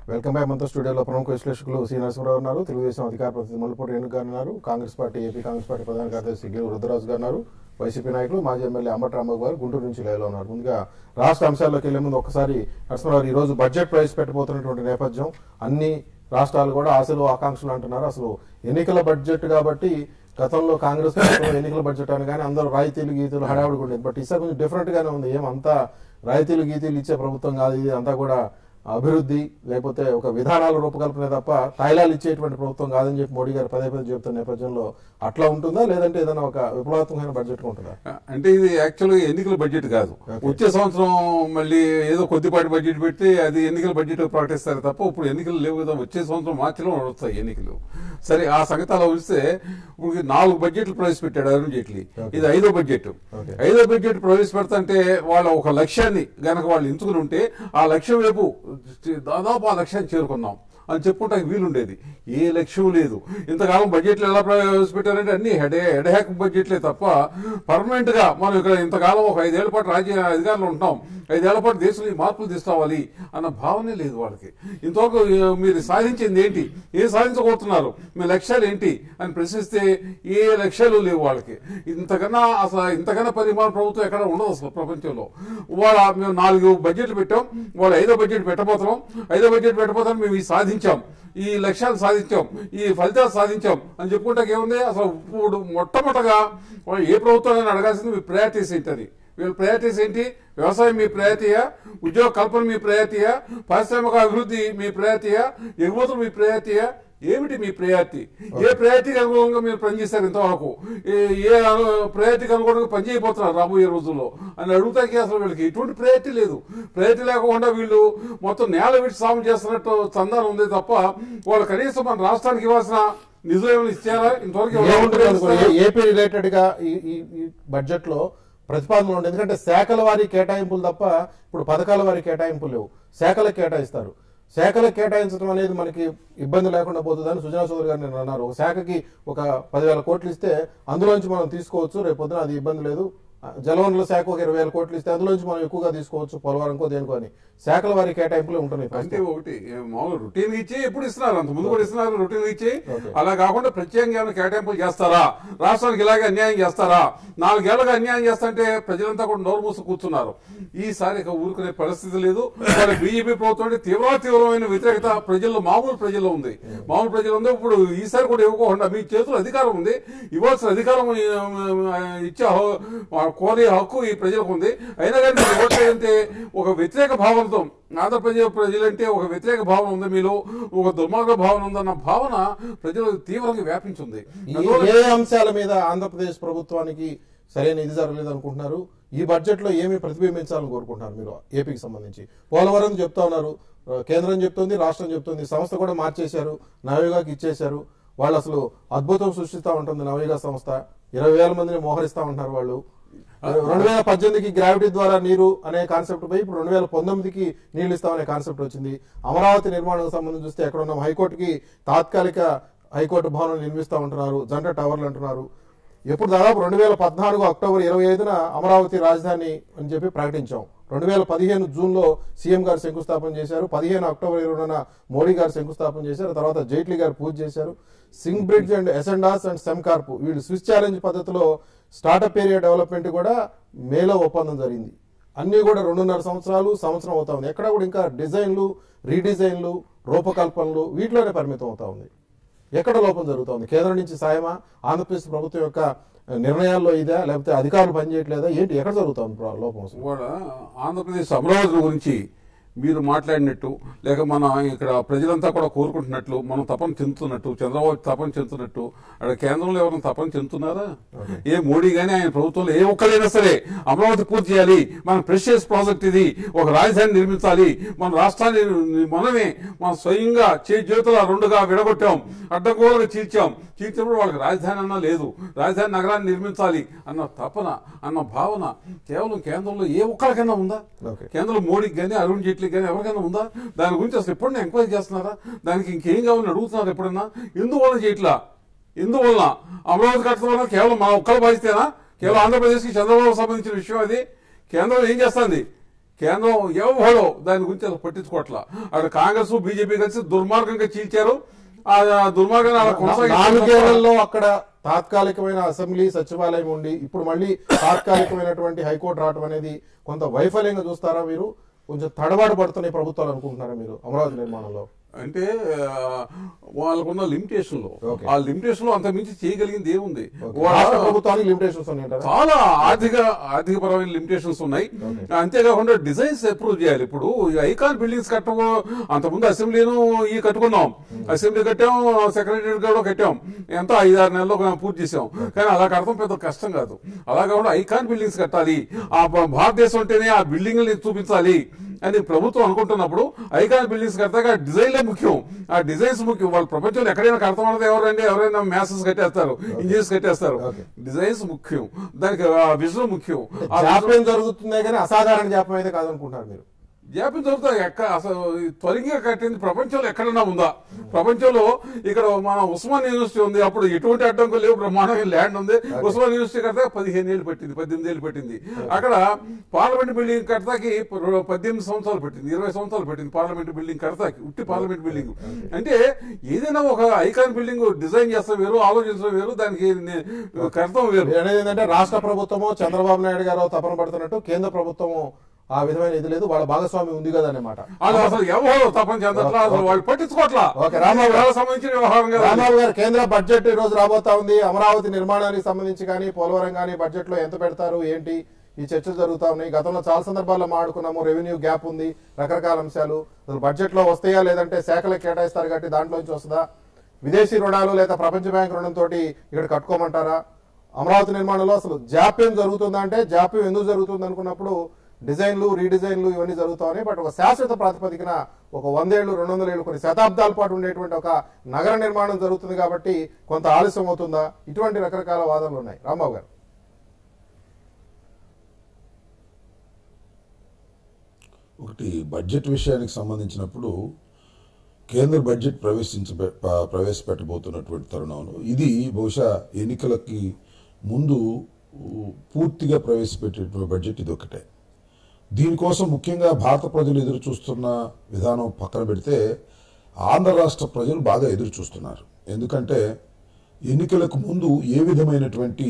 Welcome back మనతో స్టూడియోలో ప్రముఖ విశ్లేషకులు సి నరసింహరావు ఉన్నారు తెలుగుదేశం అధికార ప్రతినిధి మల్లిపూడి రేణుక గారు ఉన్నారు Congress party AP Congress party ప్రధాన కార్యదర్శి గిరి రుద్రరాజు గారు ఉన్నారు వైసీపీ నాయకులు మాజీ ఎమ్మెల్యే అంబటి రాంబాబు గారు గుంటూరు నుంచి లైవ్లో ఉన్నారు ముందుగా రాష్ట్ర అంశాల్లోకి వెళ్లే ముందు ఒకసారి నరసింహరావు ఈ రోజు బడ్జెట్ ప్రవేశపెట్టబోతున్నటువంటి నేపథ్యం అన్ని రాష్ట్రాలు కూడా ఆశలు ఆకాంక్షలు అంటున్నారు అసలు ఎన్నికల బడ్జెట్ కాబట్టి గతంలో కాంగ్రెస్ ప్రభుత్వం ఎన్నికల బడ్జెట్ అని కానీ అందరూ రాయితీలు గీతలు హడావుడిగా ఉండేది బట్ ఈసారి కొంచెం డిఫరెంట్ గానే ఉంది ఏమంతా రాయితీలు గీతీలు ఇచ్చే ప్రభుత్వం కాదు ఇది అంతా కూడా అభివృద్ధి లేకపోతే ఒక విధానాల రూపకల్పన తప్ప తాయిలాలు ఇచ్చేటువంటి ప్రభుత్వం కాదని చెప్పి మోడీ గారు పదే పదే చెబుతున్న నేపథ్యంలో అట్లా ఉంటుందా లేదంటే ఏదైనా ఒక విప్లవాత్మకమైన బడ్జెట్ ఉంటుందా అంటే ఇది యాక్చువల్గా ఎన్నికల బడ్జెట్ కాదు వచ్చే సంవత్సరం మళ్ళీ ఏదో కొద్దిపాటి బడ్జెట్ పెట్టి అది ఎన్నికల బడ్జెట్ ప్రకటిస్తారు తప్ప ఇప్పుడు ఎన్నికలు లేవు కదా వచ్చే సంవత్సరం మార్చిలో వస్తాయి ఎన్నికలు సరే ఆ సంగతి అలా ఉంచితే ఇప్పుడు నాలుగు బడ్జెట్లు ప్రవేశపెట్టాడు అరుణ్ జైట్లీ ఇది ఐదో బడ్జెట్ Okay. ఐదో బడ్జెట్ ప్రవేశపెడతంటే వాళ్ళ ఒక లక్ష్యాన్ని గనక వాళ్ళు ఎంచుకుని ఉంటే ఆ లక్ష్యం వైపు దాదాపు ఆ లక్ష్యాన్ని చేరుకున్నాం అని చెప్పుకుంటానికి వీలుండేది ఏ లక్ష్యం లేదు ఇంతకాలం బడ్జెట్లు ఎలా ప్రవేశపెట్టారంటే అన్ని హెడ్ హెడ్ బడ్జెట్లే తప్ప పర్మనెంట్ గా మనం ఇక్కడ ఇంతకాలం ఒక ఐదేళ్ల పాటు రాజ్య అధికారంలో ఉంటాం ఐదేళ్ల పాటు దేశంలో ఈ మార్పులు తీసుకురావాలి అన్న భావనే లేదు వాళ్ళకి ఇంతవరకు ఆ, మీరు సాధించింది ఏంటి ఏ సాధించబోతున్నారు మీ లక్ష్యాలు ఏంటి అని ప్రశ్నిస్తే ఏ లక్ష్యాలు లేవు వాళ్ళకి ఇంతకన్నా అసలు ఇంతకన్నా పరిమాణ ప్రభుత్వం ఎక్కడ ఉండదు అసలు ప్రపంచంలో వాళ్ళ మేము నాలుగు బడ్జెట్లు పెట్టాం వాళ్ళు ఐదో బడ్జెట్ పెట్టబోతున్నాం ఐదో బడ్జెట్ పెట్టబోతున్నాం మేము ఈ సాధించాం ఈ లక్ష్యాలు సాధించాం ఈ ఫలితాలు సాధించాం అని చెప్పుకుంటే ఏముంది అసలు ఇప్పుడు మొట్టమొదటగా వాళ్ళు ఏ ప్రభుత్వం అడగాల్సింది మీ ప్రయారిటీస్ ఏంటని వీళ్ళ ప్రయారిటీస్ ఏంటి వ్యవసాయం మీ ప్రయారిటీయా ఉద్యోగ కల్పన మీ ప్రయారిటీయా పారిశ్రామిక అభివృద్ధి మీ ప్రయారిటీయా ఎగుమతులు మీ ప్రయారిటీయా ఏమిటి మీ ప్రయారిటీ ఏ ప్రయారిటీకి అనుగుణంగా మీరు పనిచేస్తారు ఇంతవరకు ఏ- ఏ ప్రయారిటీకి అనుగుణంగా పనిచేయబోతున్నారు రాబోయే రోజుల్లో అని అడుగుతాకి అసలు వీళ్ళకి ఎటువంటి ప్రయారిటీ లేదు ప్రయారిటీ లేకుండా వీళ్ళు మొత్తం నేల విడిచి సాము చేస్తున్నట్టు చందానం ఉంది తప్ప వాళ్ళు కనీసం మన రాష్ట్రానికి ఇవ్వాల్సిన నిధులు ఏమైనా ఇచ్చారా ఇంతవరకు ఎవరు ఏముంటుంది అనుకో, ఇస్తారా? ఏ- ఏపీ రిలేటెడ్ గా ఈ ఈ- ఈ బడ్జెట్ లో ప్రతిపాదనలు ఉంటాయి ఎందుకంటే శాఖల వారి కేటాయింపులు తప్ప ఇప్పుడు పథకాల వారి కేటాయింపులు లేవు శాఖలకు కేటాయిస్తారు శాఖలకు కేటాయించడం అనేది మనకి ఇబ్బంది లేకుండా పోతుందని సుజనా చౌదరి గారు నేను అన్నారు ఒక శాఖకి ఒక పదివేల కోట్లు ఇస్తే అందులోంచి మనం తీసుకోవచ్చు రేపు పొద్దున అది ఇబ్బంది లేదు ఆ, జలవనరుల శాఖ ఒక ఇరవై వేల కోట్లు ఇస్తే అందులోంచి మనం ఎక్కువగా తీసుకోవచ్చు పోలవరంకో దేనికో అని శాఖల వారి కేటాయింపులు ఉంటున్నాయి అంటే ఒకటి ఏ, మామూలు రొటీన్ ఇచ్చి ఎప్పుడు ఇస్తున్నారు అంత ముందు కూడా ఇస్తున్నారు రొటీన్ ఇచ్చి Okay. అలా కాకుండా ప్రత్యేకంగా ఏమైనా కేటాయింపులు చేస్తారా రాష్ట్రానికి ఇలాగే అన్యాయం చేస్తారా నాలుగేళ్లుగా అన్యాయం చేస్తుంటే ప్రజలంతా కూడా నోరు మూసి కూర్చున్నారు ఈసారి ఇక ఊరుకునే పరిస్థితి లేదు మరి బీజేపీ ప్రభుత్వం అంటే తీవ్ర తీవ్రమైన వ్యతిరేకత ప్రజల్లో మామూలు ప్రజల్లో ఉంది మామూలు ప్రజలు ఉంది ఇప్పుడు ఈసారి కూడా ఇవ్వకుండా మీ చేతుల్లో అధికారం ఉంది ఇవ్వాల్సిన అధికారం ఆ, ఇచ్చే హ- ఆ, కోరే హక్కు ఈ ప్రజలకు ఉంది అయినా కానీ మీరు ఇవ్వట్లేదంటే ఒక వ్యతిరేక భావనతో ఆంధ్రప్రదేశ్ ప్రజలంటే ఒక వ్యతిరేక భావన ఉంది మీలో ఒక దుర్మార్గ భావన ఉందన్న భావన ప్రజలు తీవ్రంగా వ్యాపించింది ఈ అందువల్ల ఏ అంశాల మీద ఆంధ్రప్రదేశ్ ప్రభుత్వానికి సరైన ఇది జరగలేదు అనుకుంటున్నారు ఈ బడ్జెట్ లో ఏమి ప్రతిబింబించాలని కోరుకుంటున్నారు మీరు ఏపీకి సంబంధించి పోలవరం చెప్తా ఉన్నారు ఆ, కేంద్రం చెప్తుంది రాష్ట్రం చెప్తుంది సంస్థ కూడా మార్చేశారు నవయుగాకి ఇచ్చేశారు వాళ్ళు అసలు అద్భుతం సృష్టిస్తా ఉంటుంది నవయుగ సంస్థ ఇరవై వేల మందిని మోహరిస్తా ఉంటున్నారు వాళ్ళు రెండు వేల పద్దెనిమిదికి గ్రావిటీ ద్వారా నీరు అనే కాన్సెప్ట్ పోయి ఇప్పుడు రెండు వేల పంతొమ్మిదికి నీళ్లు ఇస్తామనే కాన్సెప్ట్ వచ్చింది అమరావతి నిర్మాణం సంబంధించి చూస్తే ఎక్కడ ఉన్నాం హైకోర్టుకి తాత్కాలిక హైకోర్టు భవనం నిర్మిస్తా ఉంటున్నారు జంట టవర్లు అంటున్నారు ఎప్పుడు దాదాపు రెండు వేల పద్నాలుగు అక్టోబర్ ఇరవై ఐదున అమరావతి రాజధాని అని చెప్పి ప్రకటించాం రెండు వేల పదిహేను జూన్ లో సీఎం గారు శంకుస్థాపన చేశారు పదిహేను అక్టోబర్ ఇరవైన మోడీ గారు శంకుస్థాపన చేశారు తర్వాత జైట్లీ గారు పూజ చేశారు Singbridge and Ascendas and Sembcorp వీళ్ళు స్విస్ ఛాలెంజ్ పద్ధతిలో స్టార్టప్ ఏరియా డెవలప్మెంట్ కూడా మేలో ఒప్పందం జరిగింది అన్ని కూడా రెండున్నర సంవత్సరాలు సంవత్సరం అవుతా ఉంది ఎక్కడ కూడా ఇంకా డిజైన్లు రీడిజైన్లు రూపకల్పనలు వీటిలోనే పరిమితం అవుతా ఉంది ఎక్కడ లోపం జరుగుతోంది కేంద్రం నుంచి సాయమా ఆంధ్రప్రదేశ్ ప్రభుత్వం యొక్క నిర్ణయాల్లో ఇదా లేకపోతే అధికారులు పనిచేయట్లేదా ఏంటి ఎక్కడ జరుగుతోంది ప్రా- లోపం అసలు? కూడా ఆంధ్రప్రదేశ్ అమరావతి గురించి మీరు మాట్లాడినట్టు లేక మన ఇక్కడ ప్రజలంతా కూడా కోరుకుంటున్నట్లు మనం తపన చెందుతున్నట్టు చంద్రబాబు తపన చెందుతున్నట్టు అక్కడ కేంద్రంలో ఎవరైనా తపన చెందుతున్నారా ఏ మోడీ గానీ ఆయన ప్రభుత్వంలో ఏ ఒక్కరైనా సరే అమరావతి పూర్తి చేయాలి మన ప్రెషియస్ ప్రాజెక్ట్ ఇది ఒక రాజధాని నిర్మించాలి మన రాష్ట్రాన్ని మనమే మన స్వయంగా చే చేతుల రెండుగా విడగొట్టాం అడ్డగోలుగా చీల్చాం చీల్చినప్పుడు వాళ్ళకి రాజధాని అన్నా లేదు రాజధాని నగరాన్ని నిర్మించాలి అన్న తపన అన్న భావన కేవలం కేంద్రంలో ఏ ఒక్కరికైనా ఉందా ఓకే. కేంద్రంలో మోడీకి కానీ అరుణ్ జైట్లీకి కానీ ఎవరికైనా ఉందా దాని గురించి అసలు ఎప్పుడైనా ఎంక్వైరీ చేస్తున్నారా దానికి ఇంకేం కావాలని అడుగుతున్నారు ఎప్పుడైనా ఎందువల్ల చేయట్లా ఎందువల్ల అమరావతి కట్టడం వల్ల కేవలం మా ఒక్కల బాధితేనా కేవలం ఆంధ్రప్రదేశ్కి చంద్రబాబు సంబంధించిన విషయం అది కేంద్రం ఏం చేస్తుంది కేంద్రం ఎవడో దాని గురించి అసలు పట్టించుకోవట్లా అక్కడ కాంగ్రెస్ బీజేపీ కలిసి దుర్మార్గంగా చీల్చారు ఆ దుర్మార్గాన్ని అలా కొనసాగించారు నాలుగేళ్లలో అక్కడ తాత్కాలికమైన అసెంబ్లీ సచివాలయం ఉండి ఇప్పుడు మళ్ళీ తాత్కాలికమైనటువంటి హైకోర్టు రావడం అనేది కొంత వైఫల్యంగా చూస్తారా మీరు కొంచెం తడబాటు పడుతున్నాయి ప్రభుత్వాలు అనుకుంటున్నారా మీరు అమరావతి నిర్మాణంలో అంటే ఆ, వాళ్ళకున్న లిమిటేషన్లు Okay. ఆ లిమిటేషన్ లో అంత మించి చేయగలిగింది ఏముంది రాష్ట్ర వాళ్ళ ప్రభుత్వానికి లిమిటేషన్స్ ఉన్నాయంటారా చాలా ఆర్థిక ఆర్థిక పరమైన లిమిటేషన్స్ ఉన్నాయి అంతేకాకుండా డిజైన్స్ అప్రూవ్ చేయాలి ఇప్పుడు ఈ ఐకాన్ బిల్డింగ్స్ కట్టము అంతకుముందు అసెంబ్లీను ఈ కట్టుకున్నాం అసెంబ్లీ కట్టాం సెక్రటరీ కూడా కట్టాం ఎంతో ఐదారు నెలల్లో పూర్తి చేసాం కానీ అలా కడతాం పెద్ద కష్టం కాదు అలా కాకుండా ఐకాన్ బిల్డింగ్స్ కట్టాలి ఆ భా- భారతదేశం అంటేనే ఆ బిల్డింగ్ని చూపించాలి అని ప్రభుత్వం అనుకుంటున్నప్పుడు ఐకాన్ బిల్డింగ్స్ కడతాక డిజైన్లే ముఖ్యం ఆ డిజైన్స్ ముఖ్యం వాళ్ళు ప్రపంచంలో ఎక్కడైనా కడతామన్నది ఎవరండి ఎవరైనా మ్యాసెస్ కట్టేస్తారు ఇంజనీర్స్ కట్టేస్తారు Okay. డిజైన్స్ ముఖ్యం దానికి ఆ విజన్ ముఖ్యం ఆ vision- జాప్యం జరుగుతుందే కానీ అసాధారణ జాప్యం అయితే కాదనుకుంటున్నారు మీరు జాప్యం జరుగుతుంది ఎక్క అసలు ఈ త్వరగా కట్టింది ప్రపంచంలో ఎక్కడైనా ఉందా ప్రపంచంలో ఇక్కడ మన ఉస్మాన్ యూనివర్సిటీ ఉంది అప్పుడు ఎటువంటి అడ్డంకులు లేవు బ్రహ్మాండమైన ల్యాండ్ ఉంది ఉస్మాన్ యూనివర్సిటీ కడితే పదిహేను ఏళ్ళు పట్టింది పద్దెనిమిది ఏళ్ళు పట్టింది అక్కడ పార్లమెంట్ బిల్డింగ్ కడతాకి ప- పద్దెనిమిది సంవత్సరాలు పెట్టింది ఇరవై సంవత్సరాలు పెట్టింది పార్లమెంట్ బిల్డింగ్ కడతాకి ఉట్టి పార్లమెంట్ బిల్డింగ్ అంటే ఏదైనా ఒక ఐకాన్ బిల్డింగ్ డిజైన్ చేస్తాం వేరు ఆలోచించడం వేరు దానికి నే- కడతాం వేరు మీరు అనేది ఏంటంటే రాష్ట్ర ప్రభుత్వము చంద్రబాబు నాయుడు గారు తపన పడుతున్నట్టు కేంద్ర ప్రభుత్వము ఆ విధమైన ఇది లేదు వాళ్ళ భాగస్వామి ఉంది కదా అన్నమాట వాళ్ళు అసలు ఎవరు తప్పని చెందట్లా అసలు వాళ్ళు పట్టించుకోవట్లా ఓకే, రామారావు గారు. వాళ్ళకి సంబంధించిన వ్యవహారం కదా రామారావు గారు కేంద్ర బడ్జెట్ ఈ రోజు రాబోతా ఉంది అమరావతి నిర్మాణానికి సంబంధించి కానీ పోలవరం కానీ బడ్జెట్ లో ఎంత పెడతారు ఏంటి ఈ చర్చలు జరుగుతా ఉన్నాయి గతంలో చాలా సందర్భాల్లో మాట్లాడుకున్నాము రెవెన్యూ గ్యాప్ ఉంది రకరకాల అంశాలు అసలు బడ్జెట్ లో వస్తాయా లేదంటే శాఖలకు కేటాయిస్తారు కాబట్టి దాంట్లోంచి వస్తుందా విదేశీ రుణాలు లేదా ప్రపంచ బ్యాంక్ రుణంతో ఇక్కడ కట్టుకోమంటారా అమరావతి నిర్మాణంలో అసలు జాప్యం జరుగుతుందా అంటే జాప్యం ఎందుకు జరుగుతుంది అనుకున్నప్పుడు డిజైన్లు రీడిజైన్లు ఇవన్నీ జరుగుతా ఉన్నాయి బట్ ఒక శాశ్వత ప్రాతిపదికన ఒక వందేళ్లు రెండు వందల ఏళ్ళు కొన్ని శతాబ్దాల పాటు ఉండేటువంటి ఒక నగర నిర్మాణం జరుగుతుంది కాబట్టి కొంత ఆలస్యం అవుతుందా ఇటువంటి రకరకాల వాదనలు ఉన్నాయి రాంబాబు గారు ఒకటి బడ్జెట్ విషయానికి సంబంధించినప్పుడు కేంద్ర బడ్జెట్ ప్రవేశించ ప- ప్రవేశపెట్టబోతున్నటువంటి తరుణంలో ఇది బహుశా ఎన్నికలకి ముందు ఊ, పూర్తిగా ప్రవేశపెట్టేటువంటి బడ్జెట్ ఇది ఒకటే దీనికోసం ముఖ్యంగా భారత ప్రజలు ఎదురు చూస్తున్న విధానం పక్కన పెడితే ఆంధ్ర రాష్ట్ర ప్రజలు బాగా ఎదురు చూస్తున్నారు ఎందుకంటే ఎన్నికలకు ముందు ఏ విధమైనటువంటి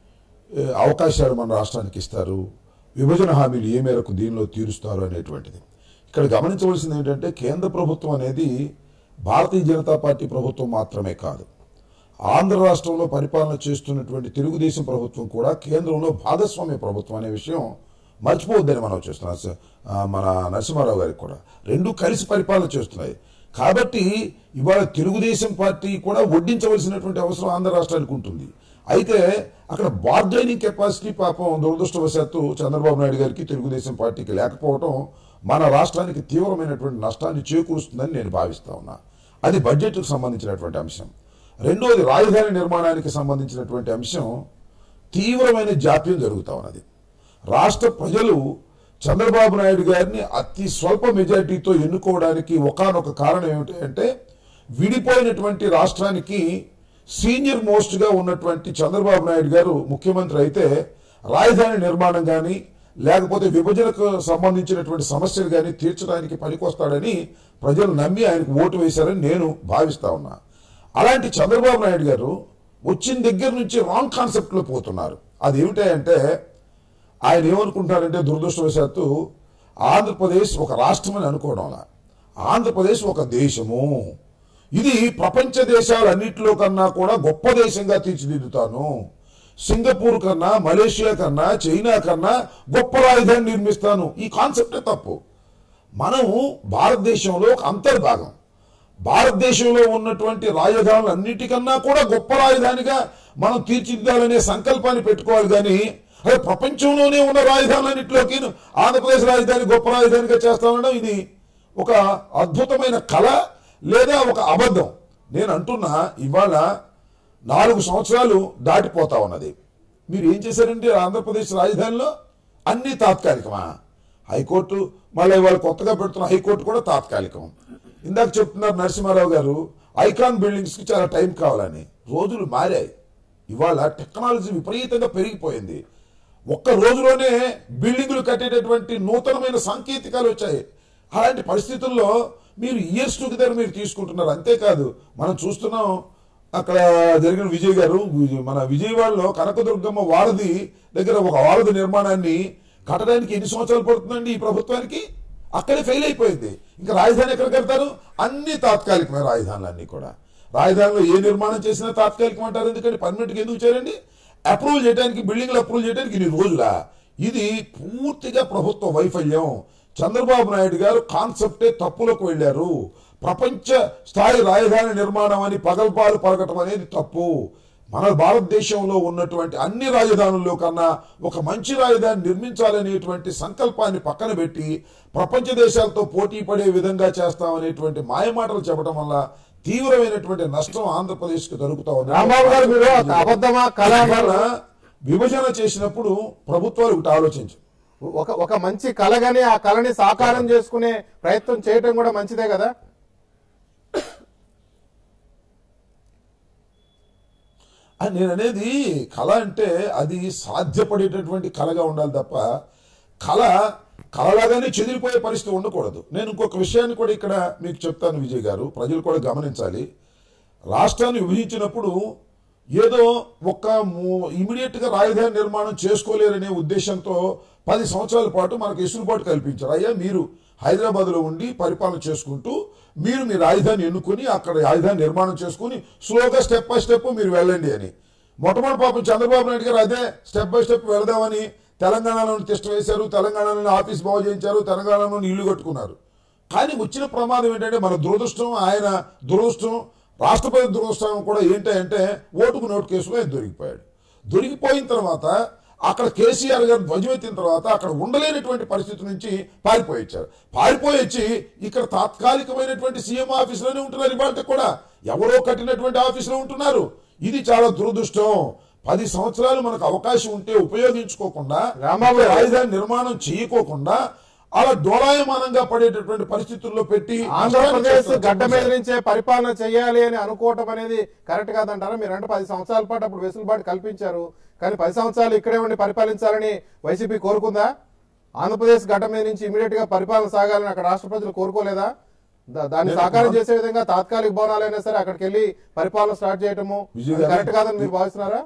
ఏ, అవకాశాలు మన రాష్ట్రానికి ఇస్తారు విభజన హామీలు ఏ మేరకు దీనిలో తీరుస్తారు అనేటువంటిది ఇక్కడ గమనించవలసింది ఏంటంటే కేంద్ర ప్రభుత్వం అనేది భారతీయ జనతా పార్టీ ప్రభుత్వం మాత్రమే కాదు ఆంధ్ర రాష్ట్రంలో పరిపాలన చేస్తున్నటువంటి తెలుగుదేశం ప్రభుత్వం కూడా కేంద్రంలో భాగస్వామ్య ప్రభుత్వం అనే విషయం మర్చిపోవద్దని మనం చేస్తున్నాం స- ఆ, మన నరసింహారావు గారికి కూడా రెండు కలిసి పరిపాలన చేస్తున్నాయి కాబట్టి ఇవాళ తెలుగుదేశం పార్టీ కూడా వడ్డించవలసినటువంటి అవసరం ఆంధ్ర రాష్ట్రానికి ఉంటుంది అయితే అక్కడ బార్గైనింగ్ కెపాసిటీ పాపం దురదృష్టవశాత్తు చంద్రబాబు నాయుడు గారికి తెలుగుదేశం పార్టీకి లేకపోవడం మన రాష్ట్రానికి తీవ్రమైనటువంటి నష్టాన్ని చేకూరుస్తుందని నేను భావిస్తా ఉన్నా అది బడ్జెట్కు సంబంధించినటువంటి అంశం రెండోది రాజధాని నిర్మాణానికి సంబంధించినటువంటి అంశం తీవ్రమైన జాప్యం జరుగుతా ఉన్నది రాష్ట్ర ప్రజలు చంద్రబాబు నాయుడు గారిని అతి స్వల్ప మెజారిటీతో ఎన్నుకోవడానికి ఒకానొక కారణం ఏమిటి అంటే విడిపోయినటువంటి రాష్ట్రానికి సీనియర్ మోస్ట్ గా ఉన్నటువంటి చంద్రబాబు నాయుడు గారు ముఖ్యమంత్రి అయితే రాజధాని నిర్మాణం కానీ లేకపోతే విభజనకు సంబంధించినటువంటి సమస్యలు కానీ తీర్చడానికి పనికొస్తాడని ప్రజలు నమ్మి ఆయనకు ఓటు వేశారని నేను భావిస్తా ఉన్నా అలాంటి చంద్రబాబు నాయుడు గారు వచ్చిన దగ్గర నుంచి రాంగ్ కాన్సెప్ట్ లో పోతున్నారు అది ఏమిటంటే ఆయన ఏమనుకుంటున్నారంటే దురదృష్టవశాత్తు ఆంధ్రప్రదేశ్ ఒక రాష్ట్రం అని అనుకోవడంలా ఆంధ్రప్రదేశ్ ఒక దేశము ఇది ప్రపంచ దేశాలన్నింటిలో కన్నా కూడా గొప్ప దేశంగా తీర్చిదిద్దుతాను సింగపూర్ కన్నా మలేషియా కన్నా చైనా కన్నా గొప్ప రాజధాని నిర్మిస్తాను ఈ కాన్సెప్టే తప్పు మనము భారతదేశంలో ఒక అంతర్భాగం భారతదేశంలో ఉన్నటువంటి రాజధానులు అన్నిటికన్నా కూడా గొప్ప రాజధానిగా మనం తీర్చిదిద్దాలనే సంకల్పాన్ని పెట్టుకోవాలి కానీ అదే ప్రపంచంలోనే ఉన్న రాజధానులన్నింటిలోకి ఆంధ్రప్రదేశ్ రాజధాని గొప్ప రాజధానిగా చేస్తామనడం ఇది ఒక అద్భుతమైన కళ లేదా ఒక అబద్ధం నేను అంటున్నా ఇవాళ నాలుగు సంవత్సరాలు దాటిపోతా ఉన్నది మీరు ఏం చేశారంటే ఆంధ్రప్రదేశ్ రాజధానిలో అన్ని తాత్కాలికమా హైకోర్టు మళ్ళీ ఇవాళ కొత్తగా పెడుతున్న హైకోర్టు కూడా తాత్కాలికం ఇందాక చెప్తున్నారు నరసింహారావు గారు ఐకాన్ బిల్డింగ్స్ కి చాలా టైం కావాలని రోజులు మారాయి ఇవాళ టెక్నాలజీ విపరీతంగా పెరిగిపోయింది ఒక్క రోజులోనే బిల్డింగులు కట్టేటటువంటి నూతనమైన సాంకేతికాలు వచ్చాయి అలాంటి పరిస్థితుల్లో మీరు ఇయర్స్ టుగెదర్ మీరు తీసుకుంటున్నారు అంతేకాదు మనం చూస్తున్నాం అక్కడ జరిగిన విజయ్ గారు విజయ్- మన విజయవాడలో కనకదుర్గమ్మ వారధి దగ్గర ఒక వారధి నిర్మాణాన్ని కట్టడానికి ఎన్ని సంవత్సరాలు పడుతుందండి ఈ ప్రభుత్వానికి అక్కడే ఫెయిల్ అయిపోయింది ఇంకా రాజధాని ఎక్కడ కడతారు అన్ని తాత్కాలికమే రాజధానులు అన్ని కూడా రాజధానిలో ఏ నిర్మాణం చేసినా తాత్కాలికం అంటారు ఎందుకంటే పర్మనెంట్గా ఎందుకు చేయండి అప్రూవల్ చేయడానికి బిల్డింగ్లు అప్రూవల్ చేయడానికి ఇన్ని రోజులా ఇది పూర్తిగా ప్రభుత్వ వైఫల్యం చంద్రబాబు నాయుడు గారు కాన్సెప్టే తప్పులకు వెళ్ళారు ప్రపంచ స్థాయి రాజధాని నిర్మాణం అని పగల్పాలు పలకటం అనేది తప్పు మన భారతదేశంలో ఉన్నటువంటి అన్ని రాజధానుల్లో కన్నా ఒక మంచి రాజధాని నిర్మించాలనేటువంటి సంకల్పాన్ని పక్కన పెట్టి ప్రపంచ దేశాలతో పోటీ పడే విధంగా చేస్తామనేటువంటి మాయమాటలు చెప్పడం వల్ల తీవ్రమైనటువంటి నష్టం ఆంధ్రప్రదేశ్కి జరుగుతా ఉంది రాంబాబు గారు మీరు ఒక అబద్ధమా కళ అన్నారు. ఇవాళ విభజన చేసినప్పుడు ప్రభుత్వాలు ఒకటి ఆలోచించు ఒక ఒక మంచి కళగాని ఆ కళని సాకారం చేసుకునే ప్రయత్నం చేయటం కూడా మంచిదే కదా అని నేను అనేది కళ అంటే అది సాధ్యపడేటటువంటి కళగా ఉండాలి తప్ప కళ కళలాగానే చెదిరిపోయే పరిస్థితి ఉండకూడదు నేను ఇంకొక విషయాన్ని కూడా ఇక్కడ మీకు చెప్తాను విజయ్ గారు ప్రజలు కూడా గమనించాలి రాష్ట్రాన్ని విభజించినప్పుడు ఏదో ఒక ఇమీడియట్ గా రాజధాని నిర్మాణం చేసుకోలేరనే ఉద్దేశంతో పది సంవత్సరాల పాటు మనకు ఎసులుబాటు కల్పించారు అయ్యా మీరు హైదరాబాద్ లో ఉండి పరిపాలన చేసుకుంటూ మీరు మీ రాజధాని ఎన్నుకొని అక్కడ రాజధాని నిర్మాణం చేసుకుని స్లోగా స్టెప్ బై స్టెప్ మీరు వెళ్ళండి అని మొట్టమొదటి పాపం చంద్రబాబు నాయుడు గారు అదే స్టెప్ బై స్టెప్ వెళదామని తెలంగాణలో తిష్ట వేశారు తెలంగాణలో ఆఫీస్ బాగు చేయించారు తెలంగాణలో ఇల్లు కట్టుకున్నారు కానీ వచ్చిన ప్రమాదం ఏంటంటే మన దురదృష్టం ఆయన దురదృష్టం రాష్ట్రపతి దురదృష్టం కూడా ఏంటంటే ఓటుకు నోటు కేసులో ఆయన దొరికిపోయాడు దొరికిపోయిన తర్వాత అక్కడ కేసీఆర్ గారు ధ్వజమెత్తిన తర్వాత అక్కడ ఉండలేనటువంటి పరిస్థితి నుంచి పారిపోయి వచ్చారు పారిపోయి వచ్చి ఇక్కడ తాత్కాలికమైనటువంటి సీఎం ఆఫీసులోనే ఉంటున్నారు ఇవాళ కూడా ఎవరో కట్టినటువంటి ఆఫీసులో ఉంటున్నారు ఇది చాలా దురదృష్టం పది సంవత్సరాలు మనకు అవకాశం ఉంటే ఉపయోగించుకోకుండా రాంబాబు గారు. రాజధాని నిర్మాణం చేయకోకుండా అలా డోలాయమానంగా పడేటటువంటి పరిస్థితుల్లో పెట్టి ఆంధ్రప్రదేశ్ గడ్డ మీద నుంచే పరిపాలన చేయాలి అని అనుకోవటం అనేది కరెక్ట్ కాదంటారా మీరు అంటే పది సంవత్సరాల పాటు అప్పుడు వెసులుబాటు కల్పించారు కానీ పది సంవత్సరాలు ఇక్కడే ఉండి పరిపాలించాలని వైసీపీ కోరుకుందా ఆంధ్రప్రదేశ్ గడ్డ మీద నుంచి ఇమీడియట్ గా పరిపాలన సాగాలని అక్కడ రాష్ట్ర ప్రజలు కోరుకోలేదా దా- దాన్ని నేను సాకారం మా- చేసే విధంగా తాత్కాలిక భవనాలైనా సరే అక్కడికి వెళ్ళి పరిపాలన స్టార్ట్ చేయటము విజయ్ గారు- కరెక్ట్ కాదని మీరు భావిస్తున్నారా